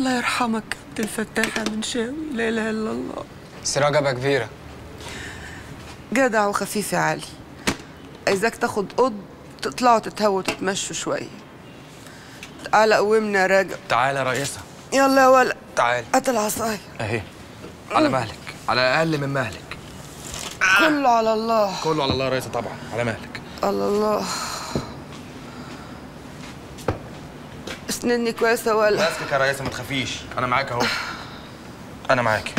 الله يرحمك عبد الفتاح يا منشاوي لا اله الا الله سراجة كبيرة جدع وخفيف يا علي عايزاك تاخد قض تطلعوا تتهووا وتتمشوا شويه تعالى قومنا يا راجل تعالى يا رئيسة يلا يا ولد تعالى هات العصايه اهي على مهلك على اقل من مهلك كله على الله كله على الله يا رئيسة طبعا على مهلك على الله اسنني كويس يا ولد ماسكك يا رئيسة ما تخافيش انا معاك اهو انا معاك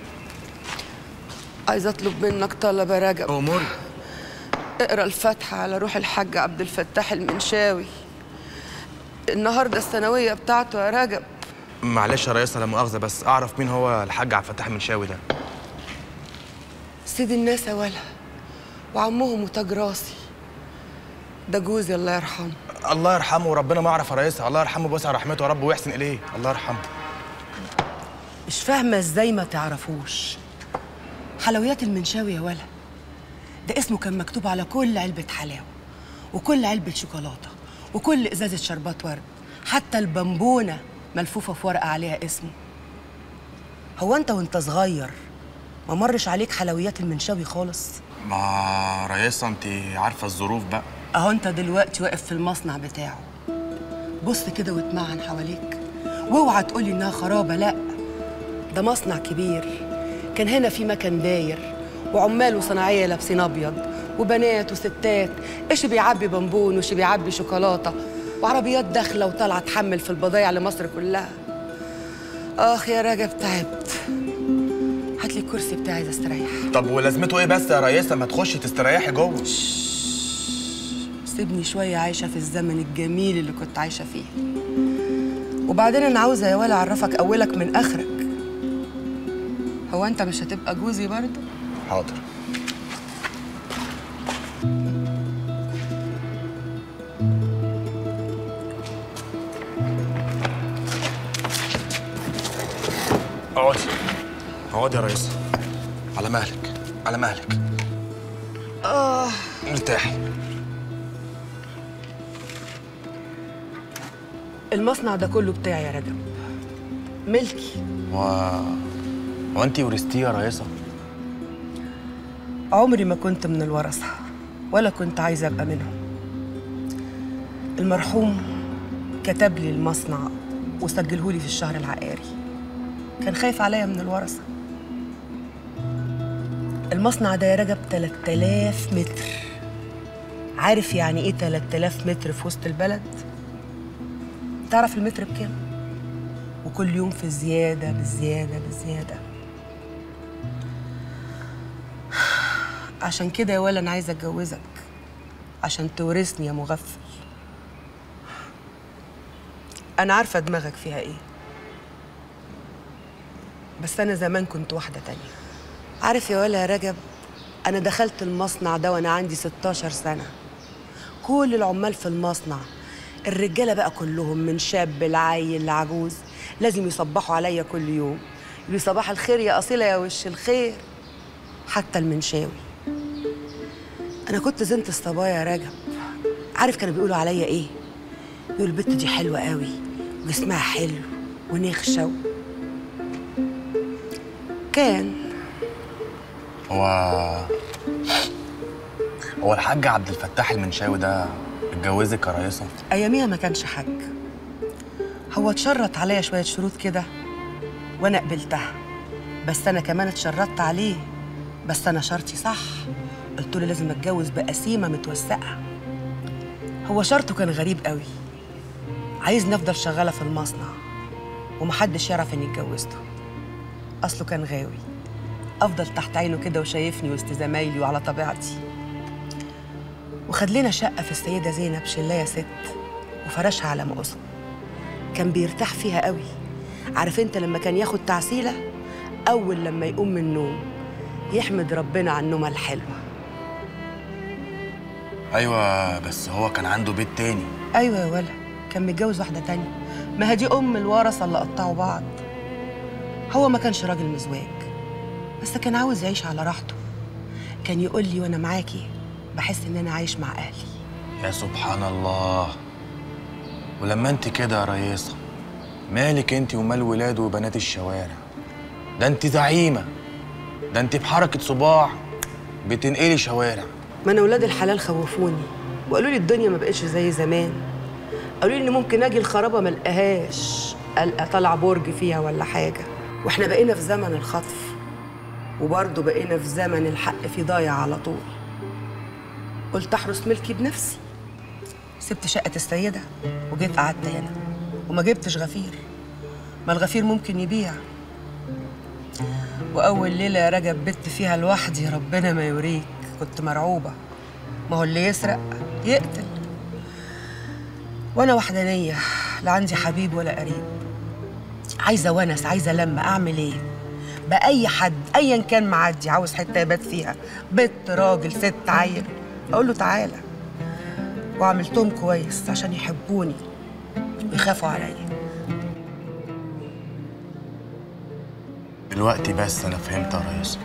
عايزه اطلب منك طلب يا رجب اموري اقرا الفاتحه على روح الحاج عبد الفتاح المنشاوي النهارده الثانويه بتاعته يا رجب معلش يا رئيسة لا مؤاخذة بس اعرف مين هو الحاج عبد الفتاح المنشاوي ده سيد الناس يا ولا وعمهم وتاج راسي ده جوزي الله يرحمه الله يرحمه وربنا ما اعرف يا رئيسة الله يرحمه ويوسع رحمته يا رب ويحسن اليه الله يرحمه مش فاهمة ازاي ما تعرفوش حلويات المنشاوي يا ولا ده اسمه كان مكتوب على كل علبة حلاوة وكل علبة شوكولاتة وكل إزازة شربات ورد حتى البمبونة ملفوفة في ورقة عليها اسمه هو أنت وأنت صغير ما مرش عليك حلويات المنشاوي خالص ما رئيسة انت عارفة الظروف بقى أهو أنت دلوقتي واقف في المصنع بتاعه بص كده واتمعن حواليك واوعى تقولي إنها خرابة لأ ده مصنع كبير كان هنا في مكان داير وعمال وصناعية لابسين أبيض وبنات وستات إيش بيعبي بونبون وإيش بيعبي شوكولاتة وعربيات داخلة وطالعة تحمل في البضايع لمصر كلها آخ يا رجب تعبت هات لي الكرسي بتاعي عايزة استريح طب ولازمته ايه بس يا رئيسة ما تخشي تستريحي جوه سيبني شوية عايشة في الزمن الجميل اللي كنت عايشة فيه وبعدين أنا عاوزة يا ولا أعرفك أولك من آخرك هو أنت مش هتبقى جوزي برضه؟ حاضر اقعدي اقعدي يا رئيسة على مهلك على مهلك اه ارتاحي المصنع ده كله بتاعي يا رجب ملكي و هو انت ورثتيه يا رئيسة عمري ما كنت من الورثة ولا كنت عايزة أبقى منهم المرحوم كتب لي المصنع وسجله لي في الشهر العقاري كان خايف عليا من الورثة المصنع ده يا رجب 3000 متر عارف يعني ايه 3000 متر في وسط البلد؟ تعرف المتر بكام؟ وكل يوم في زيادة بزيادة بزيادة عشان كده يا ولا انا عايزه اتجوزك عشان تورثني يا مغفل انا عارفه دماغك فيها ايه بس انا زمان كنت واحده تانية عارف يا ولا يا رجب انا دخلت المصنع ده وانا عندي 16 سنه كل العمال في المصنع الرجاله بقى كلهم من شاب لعيل لعجوز لازم يصبحوا عليا كل يوم يقولوا صباح الخير يا اصيله يا وش الخير حتى المنشاوي انا كنت زنت الصبايا يا رجب عارف كانوا بيقولوا عليا ايه يقولوا البت دي حلوه قوي وجسمها حلو ونخشه كان هو هو الحاج عبد الفتاح المنشاوي ده اتجوزك يا رئيسة اياميها ما كانش حاج هو اتشرط عليا شويه شروط كده وانا قبلتها بس انا كمان اتشرطت عليه بس انا شرطي صح قلت له لازم اتجوز بقسيمه متوسقه هو شرطه كان غريب قوي عايزني افضل شغاله في المصنع ومحدش يعرف اني اتجوزته اصله كان غاوي افضل تحت عينه كده وشايفني وسط زمايلي وعلى طبيعتي وخد لنا شقه في السيده زينب شلايه ست وفرشها على مقصه كان بيرتاح فيها قوي عارف انت لما كان ياخد تعسيله اول لما يقوم من النوم يحمد ربنا على النومه الحلوه ايوه بس هو كان عنده بيت تاني ايوه يا ولا كان متجوز واحده تانية ما هي دي ام الورثه اللي قطعوا بعض هو ما كانش راجل مزواج بس كان عاوز يعيش على راحته كان يقول لي وانا معاكي بحس ان انا عايش مع اهلي يا سبحان الله ولما انت كده يا رئيسة مالك انت ومال ولاد وبنات الشوارع ده انت زعيمه ده انت بحركه صباع بتنقلي شوارع ما انا ولاد الحلال خوفوني وقالوا لي الدنيا ما بقتش زي زمان قالوا لي ان ممكن اجي الخرابه ما القاهاش القى طلع برج فيها ولا حاجه واحنا بقينا في زمن الخطف وبرضه بقينا في زمن الحق فيه ضايع على طول قلت احرس ملكي بنفسي سبت شقه السيده وجيت قعدت هنا وما جبتش غفير ما الغفير ممكن يبيع واول ليله يا رجب بت فيها لوحدي ربنا ما يوريك كنت مرعوبه ما هو اللي يسرق يقتل وانا وحدانيه لا عندي حبيب ولا قريب عايزه ونس عايزه لما اعمل ايه باي حد ايا كان معدي عاوز حته يبات فيها بنت راجل ست عيل اقول له تعالى وعملتهم كويس عشان يحبوني ويخافوا عليا دلوقتي بس انا فهمت يا ريس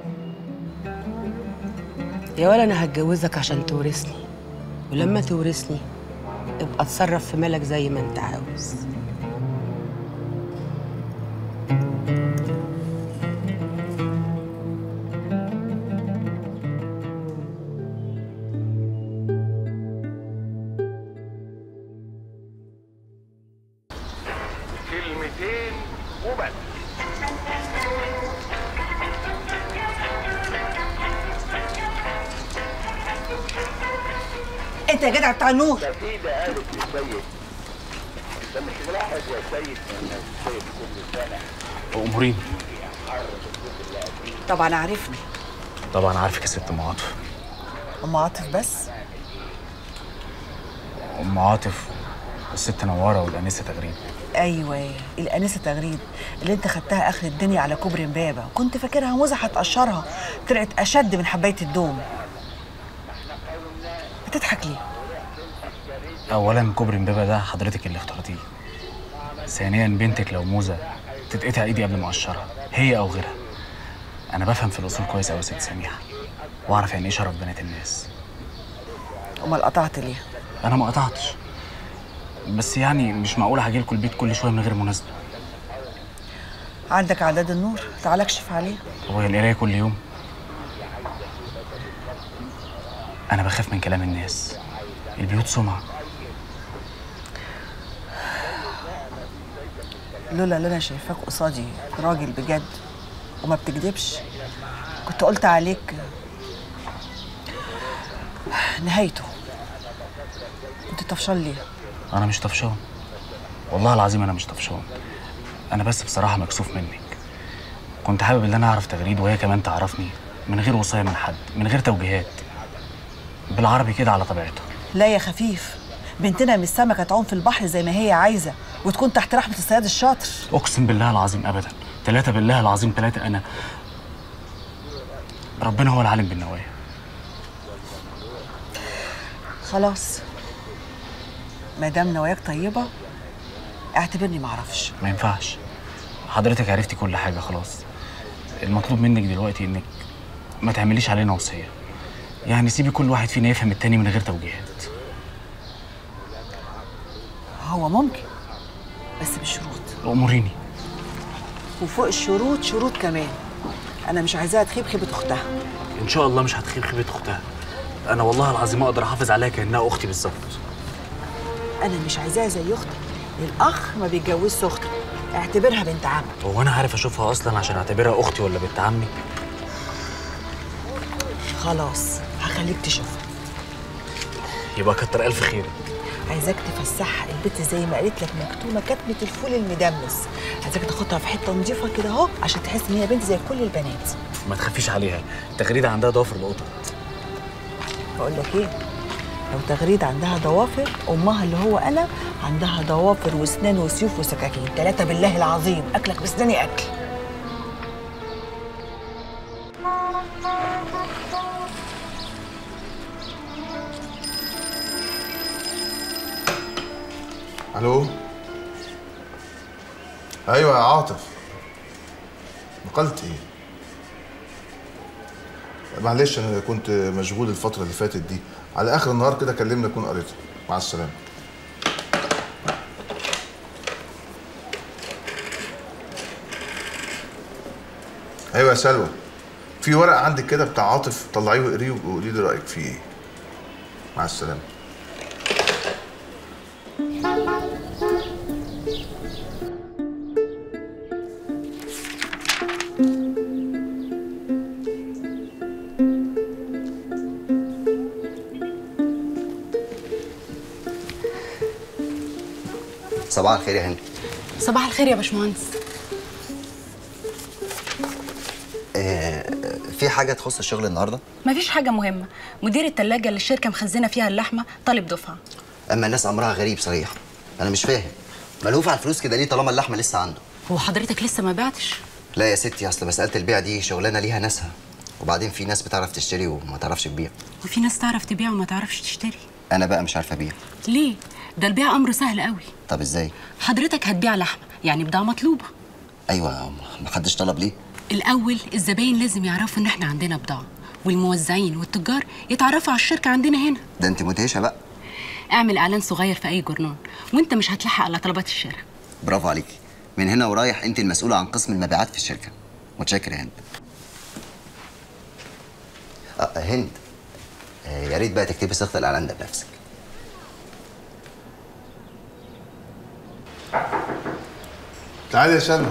يا ولا انا هتجوزك عشان تورثني ولما تورثني ابقى اتصرف في مالك زي ما انت عاوز كلمتين وبس انت يا جدع بتاع النور سيدة قالت للسيد انت مش ملاحظ يا سيد ان السيد كل سنة اموريني طبعا عارفني طبعا عارفك يا ست ام عاطف ام عاطف بس ام عاطف والست نواره والانسه تغريب ايوه الانسه تغريد اللي انت خدتها اخر الدنيا على كوبري امبابه كنت فاكرها موزه هتقشرها طلعت اشد من حبايه الدوم بتضحك ليه اولا كوبري امبابه ده حضرتك اللي اخترتيه ثانيا بنتك لو موزه تتقطع ايدي قبل ما اقشرها هي او غيرها انا بفهم في الاصول كويس قوي يا ست سميحه واعرف يعني ايه شرف بنات الناس امال قطعت ليه انا ما قطعتش بس يعني مش معقول هاجي لكم البيت كل شويه من غير مناسبه عندك عداد النور تعال اكشف عليه هو هي القرايه كل يوم انا بخاف من كلام الناس البيوت سمعه لولا اللي انا شايفاك قصادي راجل بجد وما بتكدبش كنت قلت عليك نهايته كنت طفشان ليه انا مش طفشان والله العظيم انا مش طفشان انا بس بصراحه مكسوف منك كنت حابب ان انا اعرف تغريد وهي كمان تعرفني من غير وصايه من حد من غير توجيهات بالعربي كده على طبيعتها لا يا خفيف بنتنا مش سمكة تعوم في البحر زي ما هي عايزة وتكون تحت رحمة الصياد الشاطر اقسم بالله العظيم ابدا ثلاثه بالله العظيم ثلاثه انا ربنا هو العالم بالنوايا خلاص ما دام نواياك طيبة اعتبرني معرفش ما ينفعش حضرتك عرفتي كل حاجه خلاص المطلوب منك دلوقتي انك ما تعمليش علينا وصيه يعني سيبي كل واحد فينا يفهم التاني من غير توجيهات هو ممكن بس بشروط اموريني وفوق الشروط شروط كمان انا مش عايزاها تخيب خيبة اختها ان شاء الله مش هتخيب خيبه اختها انا والله العظيم اقدر احافظ عليها كانها اختي بالظبط انا مش عايزاها زي اختي الاخ ما بيتجوزش اخته اعتبرها بنت عم هو انا عارف اشوفها اصلا عشان اعتبرها اختي ولا بنت عمي خلاص هخليك تشوفها يبقى كتر الف خير عايزاك تفسحها البت زي ما قالت لك مكتومه كتمه الفول المدمس عايزاك تاخدها في حته نظيفه كده اهو عشان تحس ان هي بنت زي كل البنات ما تخافيش عليها تغريده عندها ضوافر القطط بقول لك ايه لو تغريد عندها ضوافر امها اللي هو انا عندها ضوافر واسنان وسيوف وسكاكين ثلاثه بالله العظيم اكلك بسناني اكل الو ايوه يا عاطف نقلت ايه معلش انا كنت مشغول الفتره اللي فاتت دي على اخر النهار كده كلمني اكون قريتها مع السلامه ايوه يا سلوى في ورق عندك كده بتاع عاطف طلعيه واقريه وقولي لي رايك فيه ايه مع السلامه صباح الخير يا هند صباح الخير يا باشمهندس آه، في حاجه تخص الشغل النهارده مفيش حاجة مهمة مدير التلاجة اللي الشركة مخزنة فيها اللحمة طالب دفعة اما الناس امرها غريب صريح انا مش فاهم ملهوف على الفلوس كده ليه طالما اللحمه لسه عنده هو حضرتك لسه ما بعتش لا يا ستي اصل مساله البيع دي شغلانه ليها ناسها وبعدين في ناس بتعرف تشتري وما تعرفش تبيع وفي ناس تعرف تبيع وما تعرفش تشتري انا بقى مش عارفه ابيع ليه ده البيع أمر سهل قوي طب ازاي حضرتك هتبيع لحمة يعني بضاعة مطلوبة ايوه ما حدش طلب ليه الأول الزباين لازم يعرفوا إن إحنا عندنا بضاعة والموزعين والتجار يتعرفوا على الشركة عندنا هنا ده انت مدهشه بقى اعمل إعلان صغير في أي جورنال وأنت مش هتلحق على طلبات الشارع برافو عليكي من هنا ورايح انت المسؤوله عن قسم المبيعات في الشركه متشكر يا هند آه هند آه يا ريت بقى تكتبي صيغه الاعلان ده بنفسك تعالي يا سلمى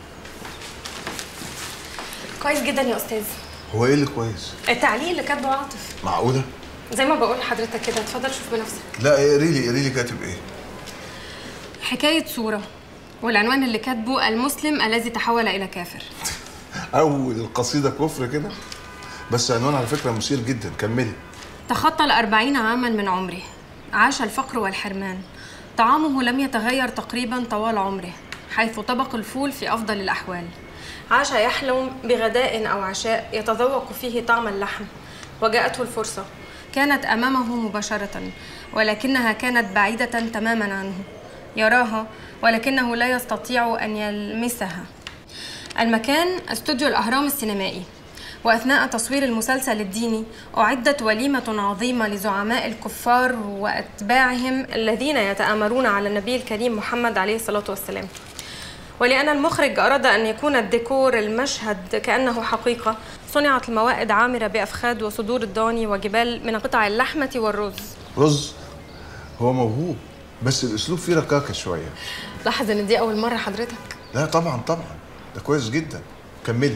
كويس جدا يا استاذ هو ايه اللي كويس التعليق اللي كاتبه عاطف معقوله زي ما بقول لحضرتك كده اتفضل شوف بنفسك لا اقري لي اقري لي كاتب ايه حكايه صوره والعنوان اللي كاتبه المسلم الذي تحول الى كافر اول القصيده كفر كده بس عنوان على فكره مثير جدا كملي تخطى الأربعين عاما من عمره عاش الفقر والحرمان طعامه لم يتغير تقريبا طوال عمره حيث طبق الفول في أفضل الأحوال عاش يحلم بغداء أو عشاء يتذوق فيه طعم اللحم وجاءته الفرصة كانت أمامه مباشرة ولكنها كانت بعيدة تماما عنه يراها ولكنه لا يستطيع أن يلمسها المكان استوديو الأهرام السينمائي وأثناء تصوير المسلسل الديني أعدت وليمة عظيمة لزعماء الكفار وأتباعهم الذين يتآمرون على النبي الكريم محمد عليه الصلاة والسلام ولأن المخرج أراد أن يكون الديكور المشهد كأنه حقيقة صنعت الموائد عامرة بأفخاذ وصدور الضاني وجبال من قطع اللحمة والرز رز هو موهوب بس الاسلوب فيه ركاكه شويه لاحظ إن دي أول مرة حضرتك لا طبعا طبعا ده كويس جدا كملي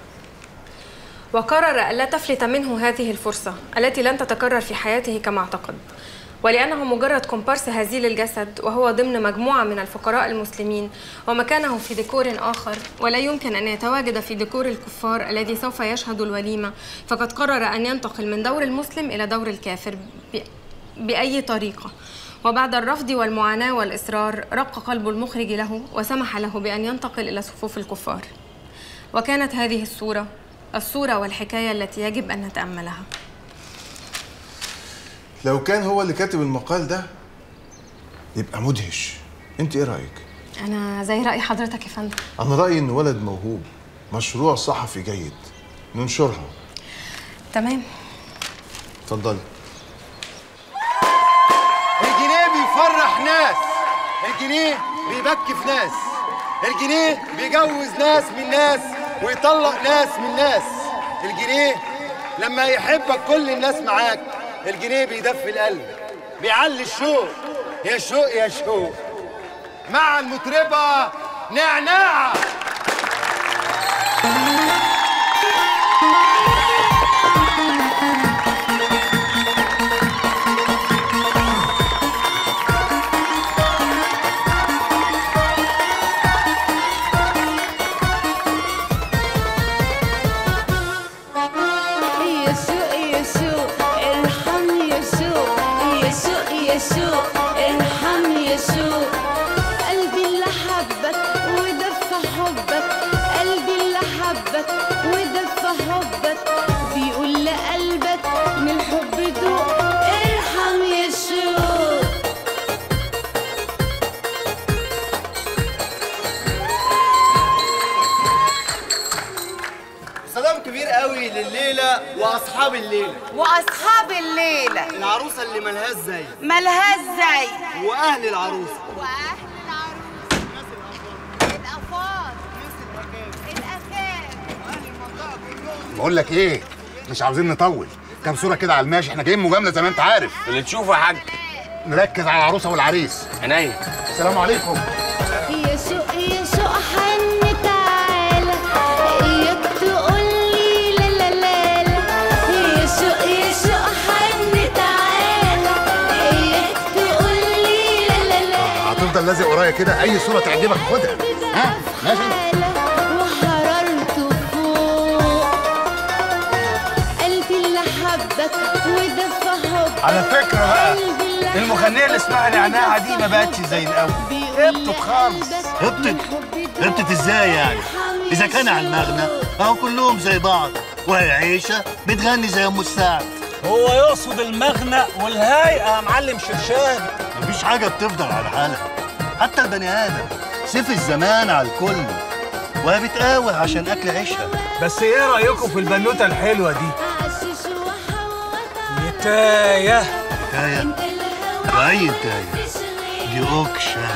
وقرر ألا تفلت منه هذه الفرصة التي لن تتكرر في حياته كما اعتقد ولأنه مجرد كومبارس هزيل الجسد وهو ضمن مجموعة من الفقراء المسلمين ومكانه في ديكور آخر ولا يمكن أن يتواجد في ديكور الكفار الذي سوف يشهد الوليمة فقد قرر أن ينتقل من دور المسلم إلى دور الكافر ب... بأي طريقة وبعد الرفض والمعاناة والإصرار رق قلب المخرج له وسمح له بأن ينتقل إلى صفوف الكفار وكانت هذه الصورة الصورة والحكاية التي يجب أن نتأملها لو كان هو اللي كاتب المقال ده يبقى مدهش انت ايه رايك أنا زي رأي حضرتك يا فندم انا رايي ان ولد موهوب مشروع صحفي جيد ننشرها تمام اتفضلي الجنيه بيفرح ناس الجنيه بيبكي في ناس الجنيه بيجوز ناس من ناس ويطلق ناس من ناس الجنيه لما يحبك كل الناس معاك الجنيه بيدفي القلب بيعلي الشوق يا شوق يا شوق مع المطربة نعناع يسوع يسوع ارحم يسوع يسوع يسوع ارحم يسوع قلبي اللي حبك ودفى حبك قلبي اللي حبك ودفى حبك بيقول لقلبك من الحب دوق ارحم يسوع سلام كبير قوي لليلة وأصحاب الليلة واصحاب الليله العروسة اللي ملهاش زي ملهاش زي وأهل العروسة واهل العروس الافاضل الاخاب بقول لك ايه مش عاوزين نطول كام صوره كده على الماشي احنا جايين مجامله زي ما انت عارف اللي تشوفه يا حاج نركز على العروسه والعريس عينيا السلام عليكم يا سوق يا سوق حن تعالى اياك تقول لي لا لا لا لا يا سوق يا سوق حن تعالى اياك تقول لي لا لا لا هتفضل لازق ورايا كده اي صوره تعجبك خدها ها ماشي وحررته فوق قلبي اللي حبك ودفى حبك على فكرة بقى قلبي اللي المغنية اللي اسمها نعناع دي ما بقتش زي الأول هبطت خالص هبطت هبطت ازاي يعني اذا كان على المغنى اهو كلهم زي بعض وهي عيشه بتغني زي ام السعد هو يقصد المغنى والهيئة يا معلم شرشان مفيش حاجه بتفضل على حالها حتى البني ادم سيف الزمان على الكل وهي بتقاوح عشان اكل عيشها بس ايه رأيكم في البنوتة الحلوة دي؟ نتاية تايه وأي تايه دي اوكشه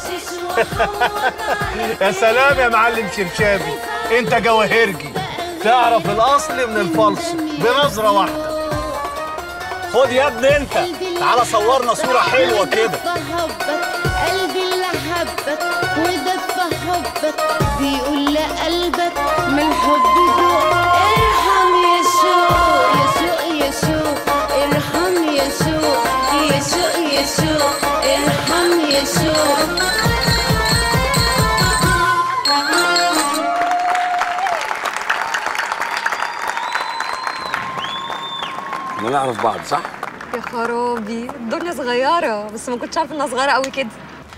يا سلام يا معلم شرشابي انت جواهرجي تعرف الاصل من الفلس بنظرة واحدة خد يا ابني انت تعالى صورنا صورة حلوة كده دفى حبك قلبي اللي حبك ودفى حبك بيقول لقلبك من الحب دوق ارحم يا سوق يا سوق يا سوق ارحم يا سوق يا سوق يا سوق ارحم يا سوق احنا نعرف بعض صح؟ يا خرابي الدنيا صغيرة بس ما كنتش عارفة انها صغيرة قوي كده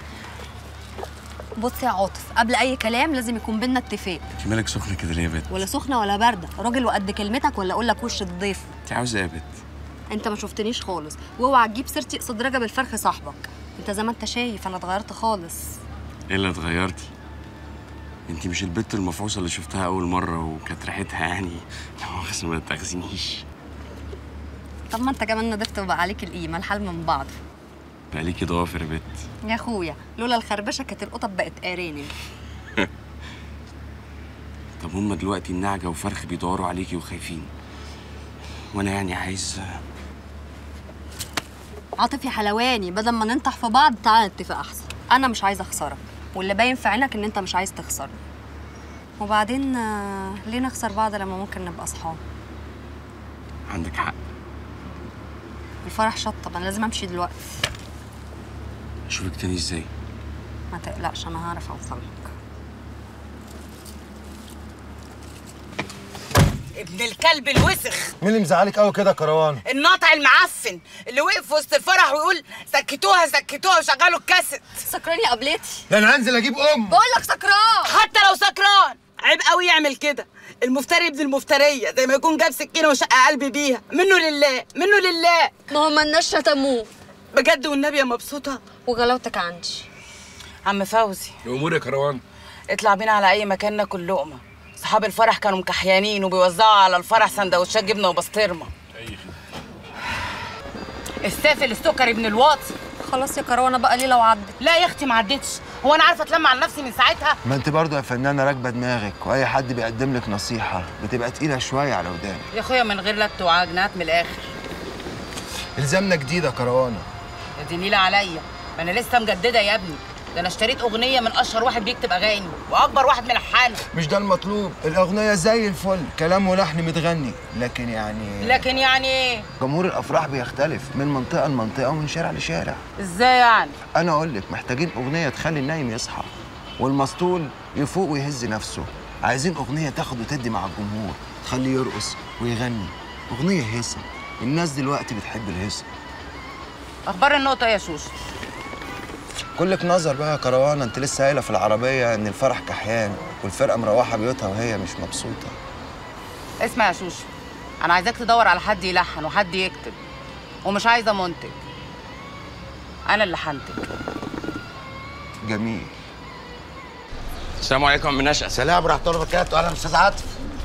بص يا عاطف قبل اي كلام لازم يكون بينا اتفاق انت مالك سخنه كده ليه يا بت؟ ولا سخنه ولا بارده راجل وقد كلمتك ولا اقول لك وش الضيف انت عاوزه ايه يا بت؟ انت ما شفتنيش خالص واوعى تجيب سيرتي قصاد رجب الفرخ صاحبك انت زي ما انت شايف انا اتغيرت خالص ايه اللي اتغيرتي؟ انت مش البت المفعوصه اللي شفتها اول مره وكانت ريحتها يعني لا مؤاخذة ما تاخذينيش طب ما انت كمان نضفت وبقى عليك القيمه الحال من بعض بقى ليكي ضوافر يا بت يا اخويا لولا الخربشه كانت القطط بقت ارانب طب هما دلوقتي النعجه وفرخ بيدوروا عليكي وخايفين وانا يعني عايز عاطف يا حلواني بدل ما ننطح في بعض تعالى نتفق احسن انا مش عايزه اخسرك واللي باين في عينك ان انت مش عايز تخسرني وبعدين آه، ليه نخسر بعض لما ممكن نبقى اصحاب عندك حق الفرح شطب انا لازم امشي دلوقتي اشوفك تاني ازاي ما تقلقش انا هعرف اوصل لك ابن الكلب الوسخ مين اللي مزعلك قوي كده يا كروان الناطع المعفن اللي وقف في وسط الفرح ويقول سكتوها سكتوها وشغلوا الكاسيت سكران يا قبلتي ده انا هنزل اجيب ام بقول لك سكران حتى لو سكران عيب قوي يعمل كده المفتري ابن المفتريه زي ما يكون جاب سكينه وشق قلبي بيها منه لله منه لله ما هم الناس شتموه بجد والنبي يا مبسوطه وغلاوتك عندي عم فوزي الامور يا كروان اطلع بينا على اي مكان ناكل لقمه صحاب الفرح كانوا مكحيانين وبيوزعوا على الفرح سندوتشات جبنه وبسطرمه السافل السكر ابن الواطي خلاص يا كروانه بقى ليه لو عدت لا يا اختي ما عدتش هو انا عارفه اتلم على نفسي من ساعتها ما انت برضه يا فنانه راكبه دماغك واي حد بيقدم لك نصيحه بتبقى تقيله شويه على ودانك يا اخويا من غير لت وعجنات من الاخر الزامنا جديده كروانه دي نيله عليا ما انا لسه مجدده يا ابني ده انا اشتريت اغنيه من اشهر واحد بيكتب اغاني واكبر واحد ملحنها مش ده المطلوب الاغنيه زي الفل كلام ولحن متغني لكن يعني لكن يعني ايه جمهور الافراح بيختلف من منطقه لمنطقه ومن شارع لشارع ازاي يعني انا اقول لك محتاجين اغنيه تخلي النايم يصحى والمسطول يفوق ويهز نفسه عايزين اغنيه تاخد وتدي مع الجمهور تخليه يرقص ويغني اغنيه هيصه الناس دلوقتي بتحب الهيصه اخبار النقطه يا شوشو كلك نظر بقى يا كروانه انت لسه قايله في العربيه ان الفرح كحيان والفرقه مروحه بيوتها وهي مش مبسوطه اسمع يا شوشو انا عايزاك تدور على حد يلحن وحد يكتب ومش عايزه منتج انا اللي هنتج جميل السلام عليكم يا عم نشأة سلام ورحمه الله وبركاته اهلا استاذ عاطف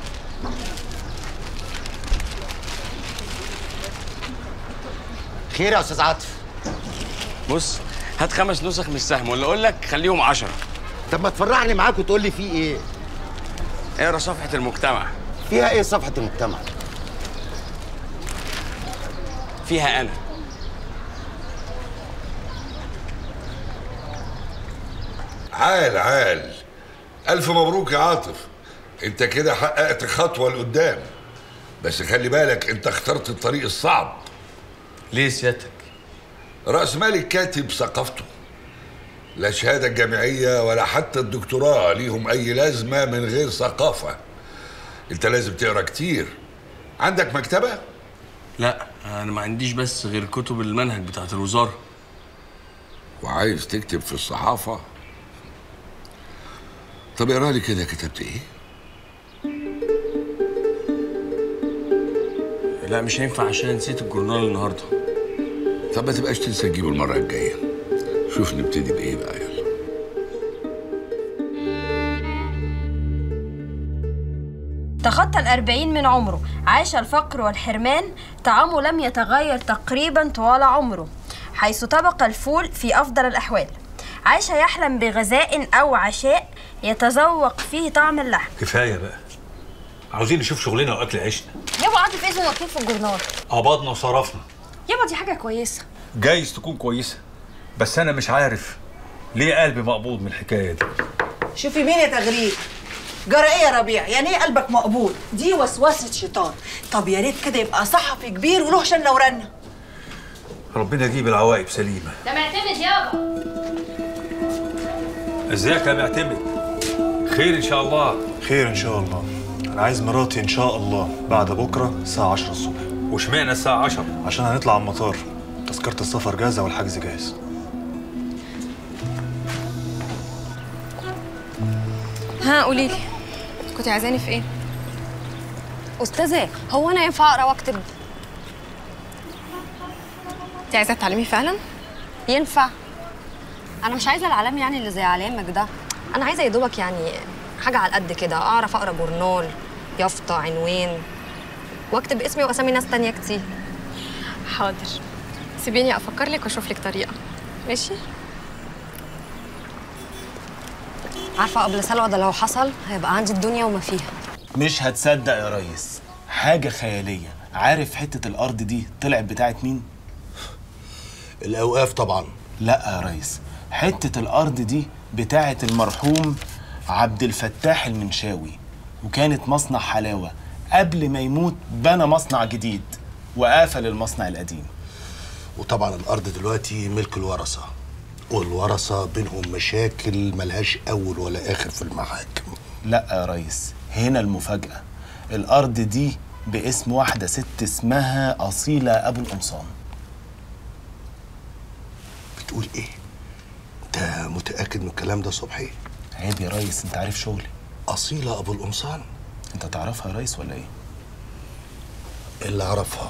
خير يا استاذ عاطف بص هات خمس نسخ من السهم ولا اقول لك خليهم عشرة طب ما تفرعني معاك وتقول لي في ايه اقرا صفحة المجتمع فيها ايه صفحه المجتمع فيها انا عال عال ألف مبروك يا عاطف أنت كده حققت خطوة لقدام بس خلي بالك أنت اخترت الطريق الصعب ليه سيادتك؟ رأس مال الكاتب ثقافته لا شهادة جامعية ولا حتى الدكتوراه ليهم أي لازمة من غير ثقافة أنت لازم تقرا كتير عندك مكتبة؟ لا انا ما عنديش بس غير كتب المنهج بتاعت الوزاره وعايز تكتب في الصحافة؟ طب اقرا لي كده كتبت ايه؟ لا مش هينفع عشان نسيت الجورنال النهارده طب ما تبقاش تنسى تجيبه المرة الجاية شوف نبتدي بإيه بقى يلا تخطى الأربعين من عمره عاش الفقر والحرمان طعامه لم يتغير تقريبا طوال عمره حيث طبق الفول في أفضل الأحوال عاش يحلم بغذاء أو عشاء يتذوق فيه طعم اللحم كفايه بقى عاوزين نشوف شغلنا واكل عيشنا يابا عاطف اسمه مكتوب في الجورنال قبضنا وصرفنا يابا دي حاجة كويسة جايز تكون كويسه بس انا مش عارف ليه قلبي مقبوض من الحكايه دي شوفي مين يا تغريد جرى ايه يا ربيع يعني ايه قلبك مقبول دي وسوسه شيطان طب يا ريت كده يبقى صحفي كبير وله شنه ورنه ربنا يجيب العواقب سليمه ده معتمد يابا ازيك يا معتمد خير ان شاء الله خير ان شاء الله انا عايز مراتي ان شاء الله بعد بكره الساعه 10 الصبح واشمعنى الساعه 10 عشان هنطلع على المطار تذكره السفر جاهزه والحجز جاهز ها قولي لي كنت عايزاني في ايه استاذه هو انا ينفع اقرا واكتب انت عايزه تعلمي فعلا ينفع انا مش عايزه العلام يعني اللي زي علامك ده انا عايزه يا دوبك يعني حاجه على قد كده اعرف اقرا جورنال يافطه عنوان واكتب اسمي واسامي ناس تانية كتير حاضر سيبيني افكر لك واشوف لك طريقه ماشي عارفه قبل سلوى ده لو حصل هيبقى عندي الدنيا وما فيها مش هتصدق يا ريس حاجة خيالية عارف حتة الأرض دي طلعت بتاعت مين؟ الأوقاف طبعا لا يا ريس حتة الأرض دي بتاعت المرحوم عبد الفتاح المنشاوي وكانت مصنع حلاوة قبل ما يموت بنى مصنع جديد وقفل المصنع القديم وطبعا الأرض دلوقتي ملك الورثة والورثة بينهم مشاكل ملهاش أول ولا آخر في المحاكم لا يا ريس هنا المفاجأة الأرض دي باسم واحدة ست اسمها أصيلة أبو القمصان بتقول إيه؟ أنت متأكد من الكلام ده صبحي؟ عيب يا ريس أنت عارف شغلي أصيلة أبو القمصان أنت تعرفها يا ريس ولا إيه؟ اللي أعرفها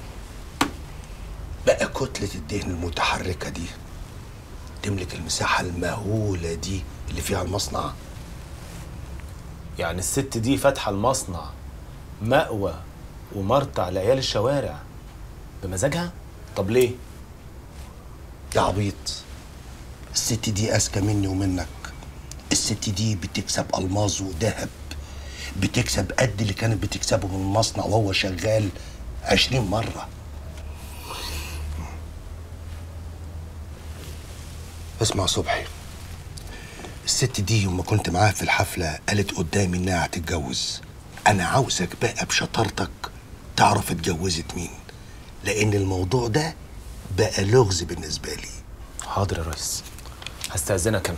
بقى كتلة الدهن المتحركة دي تملك المساحة المهولة دي اللي فيها المصنع يعني الست دي فاتحة المصنع مأوى ومرتع لعيال الشوارع بمزاجها؟ طب ليه؟ يا عبيط الست دي أذكى مني ومنك الست دي بتكسب ألماظ وذهب بتكسب قد اللي كانت بتكسبه من المصنع وهو شغال عشرين مرة اسمع صبحي الست دي يوم ما كنت معاها في الحفلة قالت قدامي إنها هتتجوز أنا عاوزك بقى بشطارتك تعرف اتجوزت مين لأن الموضوع ده بقى لغز بالنسبة لي حاضر يا ريس هستأذنك أنا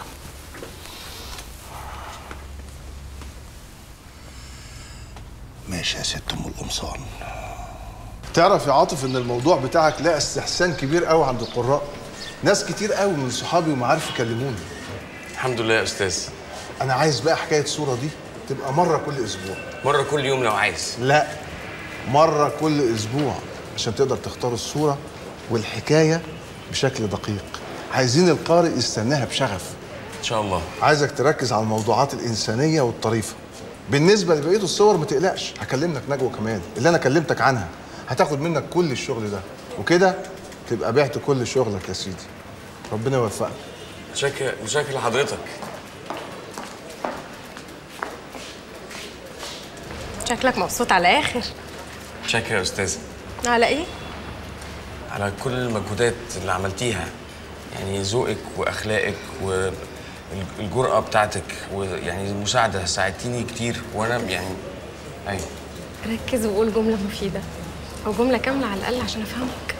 ماشي يا ست أم القمصان تعرف يا عاطف ان الموضوع بتاعك لقى استحسان كبير قوي عند القراء ناس كتير قوي من صحابي ومعارفي كلموني الحمد لله يا استاذ انا عايز بقى حكايه الصوره دي تبقى مره كل اسبوع مره كل يوم لو عايز لا مره كل اسبوع عشان تقدر تختار الصوره والحكايه بشكل دقيق عايزين القارئ يستناها بشغف ان شاء الله عايزك تركز على الموضوعات الانسانيه والطريفه بالنسبه لبقيه الصور ما تقلقش هكلمك نجوى كمان اللي انا كلمتك عنها هتاخد منك كل الشغل ده وكده تبقى بعت كل شغلك يا سيدي ربنا يوفقك متشكر متشكر لحضرتك شكلك مبسوط على اخر شاكر يا استاذه على ايه على كل المجهودات اللي عملتيها يعني ذوقك واخلاقك والجرأه بتاعتك ويعني المساعده ساعدتيني كتير وانا يعني ايوه ركز وقول جمله مفيده او جمله كامله على الاقل عشان افهمك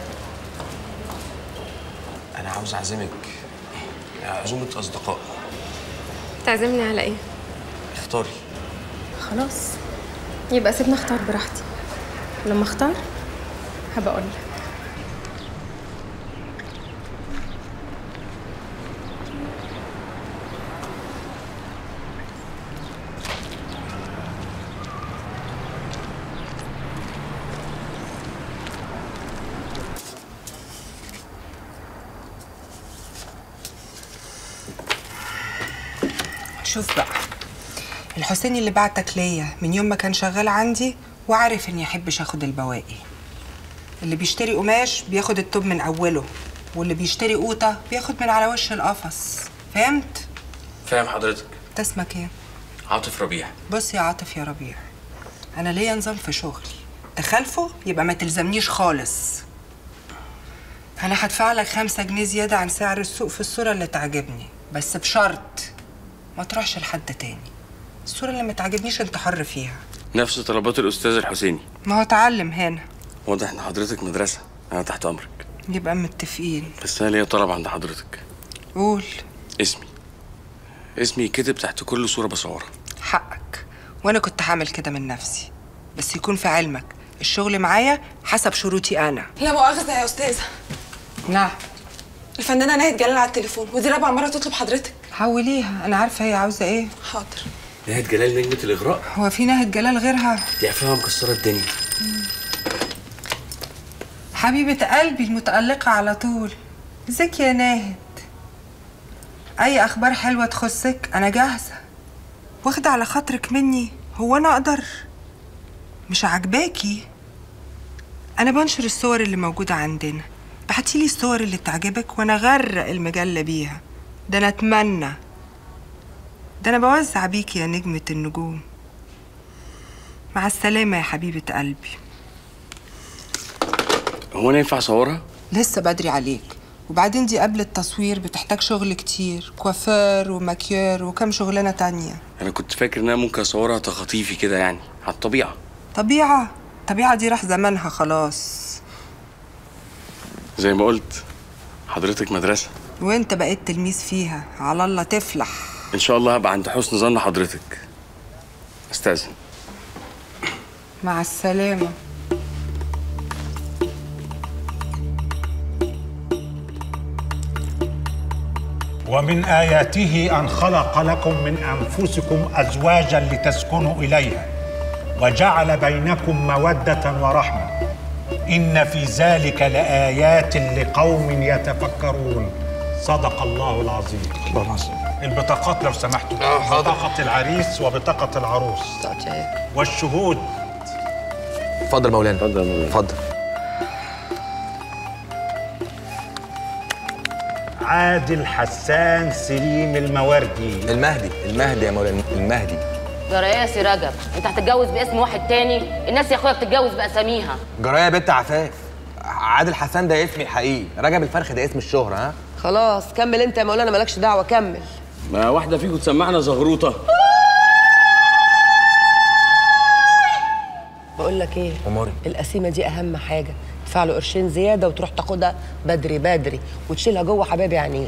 انا عاوز اعزمك عزومه اصدقاء تعزمني على ايه اختاري خلاص يبقى سيبني اختار براحتي لما اختار هبقى اقول لك شوف بقى الحسيني اللي بعتك ليا من يوم ما كان شغال عندي وعارف اني احبش اخد البواقي اللي بيشتري قماش بياخد التوب من اوله واللي بيشتري قوطه بياخد من على وش القفص فهمت فاهم حضرتك انت اسمك ايه عاطف ربيع بص يا عاطف يا ربيع انا ليا نظام في شغلي تخالفه يبقى ما تلزمنيش خالص انا هدفع لك خمسة جنيه زيادة عن سعر السوق في الصورة اللي تعجبني بس بشرط ما تروحش لحد تاني الصورة اللي ما تعجبنيش انت حر فيها نفس طلبات الاستاذ الحسيني ما هو اتعلم هنا واضح ان حضرتك مدرسه انا تحت امرك يبقى متفقين بس انا ليا طلب عند حضرتك قول اسمي اسمي كتب تحت كل صوره بصورها حقك وانا كنت هعمل كده من نفسي بس يكون في علمك الشغل معايا حسب شروطي انا لا مؤاخذة يا أستاذة نعم الفنانة ناهد جلال على التليفون ودي رابع مرة تطلب حضرتك حوليها انا عارفه هي عاوزه ايه حاضر نهاية جلال نجمة الإغراء هو في ناهد جلال غيرها دي أفلام مكسرة الدنيا حبيبة قلبي المتألقة على طول ازيك يا ناهد أي أخبار حلوة تخصك أنا جاهزة واخدة على خاطرك مني هو أنا أقدر مش عاجباكي أنا بنشر الصور اللي موجودة عندنا بعتيلي الصور اللي تعجبك وأنا غرق المجلة بيها ده أنا أتمنى ده أنا بوزع بيكي يا نجمة النجوم مع السلامة يا حبيبة قلبي هو أنا ينفع أصورها؟ لسه بدري عليك وبعدين دي قبل التصوير بتحتاج شغل كتير كوافير وماكيير وكم شغلانة تانية أنا كنت فاكر إن أنا ممكن أصورها تخطيفي كده يعني على الطبيعة طبيعة طبيعة دي راح زمانها خلاص زي ما قلت حضرتك مدرسة وانت بقيت تلميذ فيها على الله تفلح إن شاء الله هبقى عند حسن ظن حضرتك أستاذن مع السلامة ومن آياته أن خلق لكم من أنفسكم أزواجا لتسكنوا إليها وجعل بينكم مودة ورحمة إن في ذلك لآيات لقوم يتفكرون صدق الله العظيم الله العظيم البطاقات لو سمحتوا بطاقة العريس وبطاقة العروس والشهود اتفضل مولانا اتفضل اتفضل عادل حسان سليم الموردي المهدي المهدي يا مولانا المهدي جرايه يا سي رجب انت هتتجوز باسم واحد تاني الناس يا اخويا بتتجوز باساميها جرايه يا بنت عفاف عادل حسان ده اسمي الحقيقي رجب الفرخ ده اسم الشهرة ها خلاص كمل انت يا مولانا مالكش دعوه كمل ما واحدة فيكم تسمعنا زغروطة بقول لك ايه اموري القسيمه دي اهم حاجه تدفع له قرشين زياده وتروح تاخدها بدري بدري وتشيلها جوه حبايبي عينيك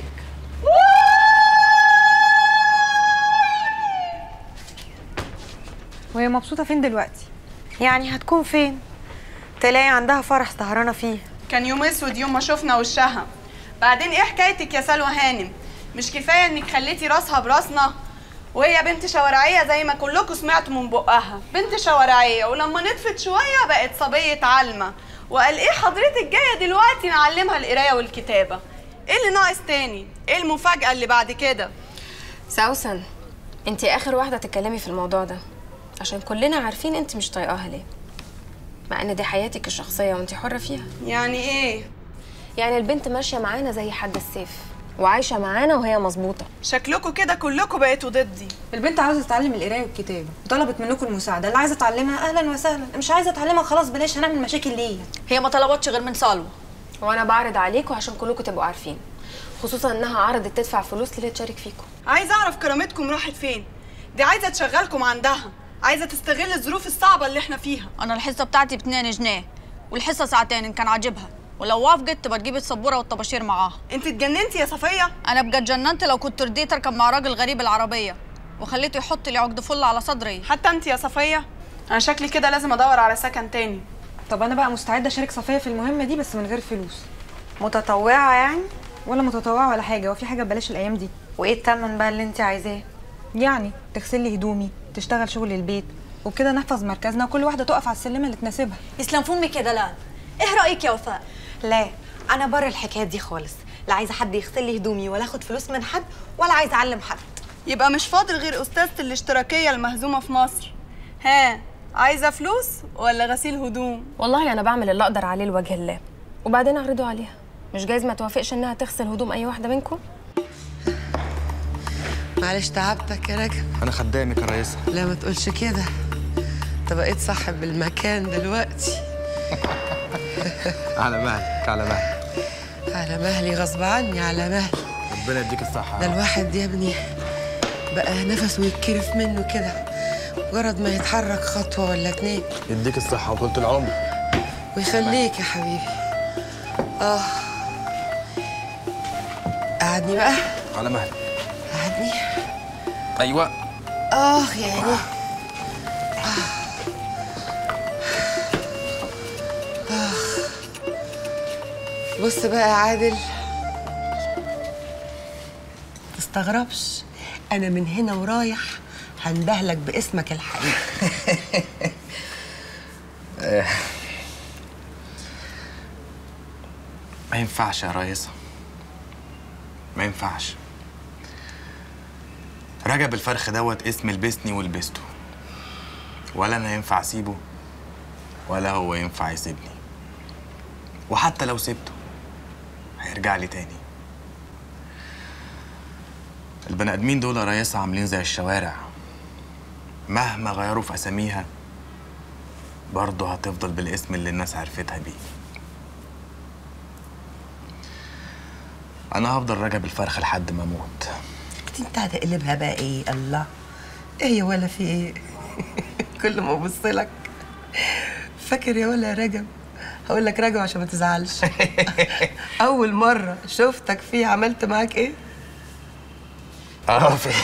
وهي مبسوطة فين دلوقتي؟ يعني هتكون فين؟ تلاقي عندها فرح سهرانة فيه كان يوم اسود يوم ما شفنا وشها بعدين ايه حكايتك يا سلوى هانم مش كفايه انك خليتي راسها براسنا وهي بنت شوارعيه زي ما كلكم سمعتوا من بقها بنت شوارعيه ولما نطفت شويه بقت صبيه علمه وقال ايه حضرتك جايه دلوقتي نعلمها القرايه والكتابه ايه اللي ناقص تاني ايه المفاجاه اللي بعد كده سوسن انت اخر واحده تتكلمي في الموضوع ده عشان كلنا عارفين انت مش طايقاها ليه مع ان دي حياتك الشخصيه وانت حره فيها يعني ايه يعني البنت ماشيه معانا زي حد السيف وعايشه معانا وهي مظبوطه شكلكم كده كلكم بقيتوا ضدي البنت عاوزه تتعلم القرايه والكتابه وطلبت منكم المساعده اللي عايزه اتعلمها اهلا وسهلا مش عايزه اتعلمها خلاص بلاش هنعمل مشاكل ليه هي ما طلبتش غير من سالوه وانا بعرض عليكم عشان كلكم تبقوا عارفين خصوصا انها عرضت تدفع فلوس للي تشارك فيكم عايزه اعرف كرامتكم راحت فين دي عايزه تشغلكم عندها عايزه تستغل الظروف الصعبه اللي احنا فيها انا الحصه بتاعتي باتنين جنيه والحصه ساعتين ان كان عاجبها ولو وافقت تبقى تجيب السبوره والطباشير معاها انت اتجننتي يا صفيه انا بجد اتجننت لو كنت رضيت اركب مع راجل غريب العربيه وخليته يحط لي عقد فل على صدري حتى انت يا صفيه انا شكلي كده لازم ادور على سكن تاني طب انا بقى مستعده اشارك صفيه في المهمه دي بس من غير فلوس متطوعه يعني ولا متطوعه ولا حاجه وفي حاجه ببلاش الايام دي وايه التمن بقى اللي انت عايزاه يعني تغسل لي هدومي تشتغل شغل البيت وبكده نحفظ مركزنا وكل واحده تقف على السلمه اللي تناسبها يسلم فمي كده لا ايه رايك يا وفاء لا انا بره الحكايه دي خالص لا عايزه حد يغسل لي هدومي ولا اخد فلوس من حد ولا عايزه اعلم حد يبقى مش فاضل غير استاذه الاشتراكيه المهزومه في مصر ها عايزه فلوس ولا غسيل هدوم والله انا بعمل اللي اقدر عليه لوجه الله وبعدين اعرضه عليها مش جايز ما توافقش انها تغسل هدوم اي واحده منكم معلش تعبتك يا رجب انا خدامك يا ريسه لا ما تقولش كده انت بقيت صاحب المكان دلوقتي على مهلك على مهلك على مهلي غصب عني على مهلي ربنا يديك الصحه ده الواحد يا ابني بقى نفسه يتكرف منه كده مجرد ما يتحرك خطوه ولا اتنين يديك الصحه وطولة العمر ويخليك يا حبيبي اه قعدني بقى على مهلك قعدني ايوه اه يعني آخ. بص بقى يا عادل تستغربش انا من هنا ورايح هندهلك باسمك الحقيقي آه. ما ينفعش يا ريسه ما ينفعش رجب الفرخ دوت اسم لبسني ولبسته ولا انا ينفع اسيبه ولا هو ينفع يسيبني وحتى لو سبته هيرجع لي تاني البني ادمين دول يا ريسه عاملين زي الشوارع مهما غيروا في اساميها برضه هتفضل بالاسم اللي الناس عرفتها بيه انا هفضل رجب الفرخ لحد ما اموت انت هتقلبها بقى ايه الله ايه يا ولا في ايه كل ما ابص لك فاكر يا ولا يا رجب هقول لك رجب عشان ما تزعلش اول مره شفتك فيه عملت معاك ايه اه في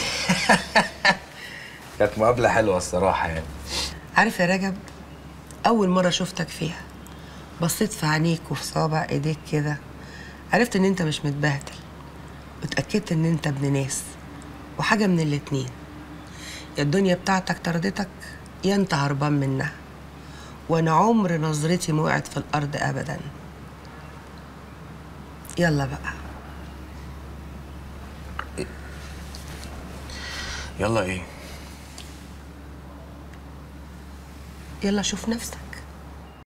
كانت مقابله حلوه الصراحه يعني عارف يا رجب اول مره شفتك فيها بصيت في عينيك وفي صابع ايديك كده عرفت ان انت مش متبهدل واتاكدت ان انت ابن ناس وحاجه من الاتنين يا الدنيا بتاعتك طردتك يا انت هربان منها وانا عمر نظرتي ما وقعت في الارض ابدا يلا بقى يلا ايه يلا شوف نفسك